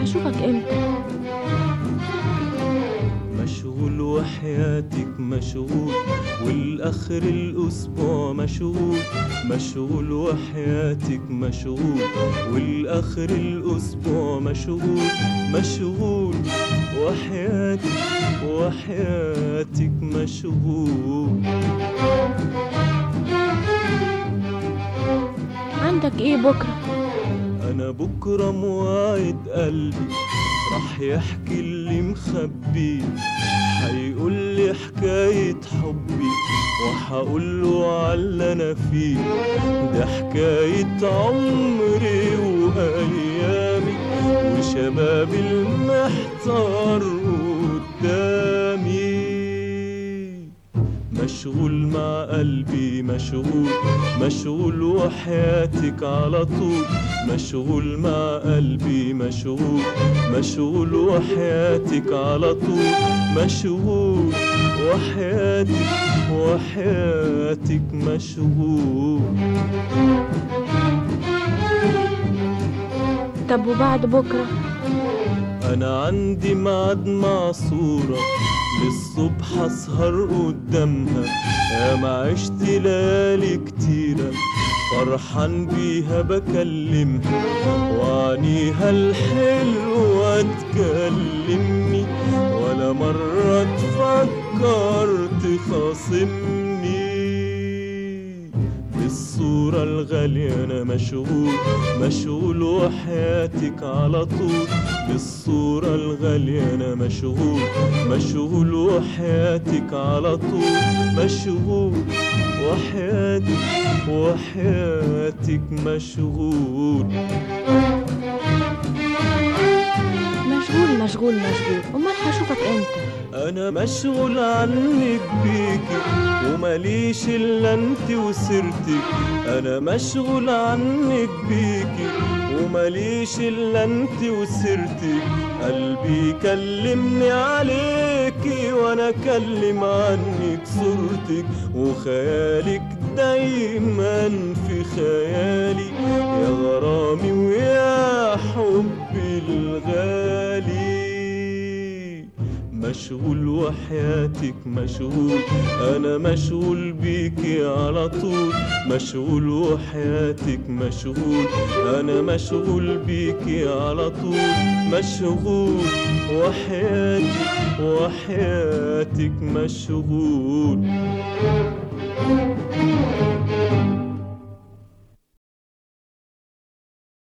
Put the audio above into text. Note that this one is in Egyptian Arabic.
هشوفك امتى مشغول وحياتك مشغول والآخر الأسبوع مشغول مشغول وحياتك مشغول والآخر الأسبوع مشغول مشغول وحياتك وحياتك مشغول عندك ايه بكرة أنا بكرة مواعد قلبي راح يحكي اللي مخبيه هيقول لي حكاية حبي وهقول له على أنا فيه ده حكاية عمري وأيامي وشبابي المحتار قدامي مشغول مع قلبي مشغول مشغول وحياتك على طول مشغول مع قلبي مشغول مشغول وحياتك على طول مشغول وحياتك وحياتك مشغول طب وبعد بكرة انا عندي ميعاد مع صورة للصبح اسهر قدامها يا ما عشت ليالي كتيرة فرحان بيها بكلمها وعنيها الحلوة تكلمني ولا مرة تفكر تخاصمني بالصورة الغالية أنا مشغول مشغول وحياتك على طول بالصورة الغالية أنا مشغول مشغول وحياتك على طول مشغول وحياتك وحياتك مشغول مشغول مشغول مشغول امال هشوفك امتى انا مشغول عنك بيكي ومليش الا انت وسيرتك انا مشغول عنك بيكي ومليش الا انت وسيرتك قلبي كلمني عليكي وانا اكلم عنك صورتك وخيالك دايما في خيالي يا غرامي ويا حبي الغالي مشغول وحياتك مشغول انا مشغول بيكي على طول مشغول وحياتك مشغول انا مشغول بيكي على طول مشغول وحياتك وحياتك مشغول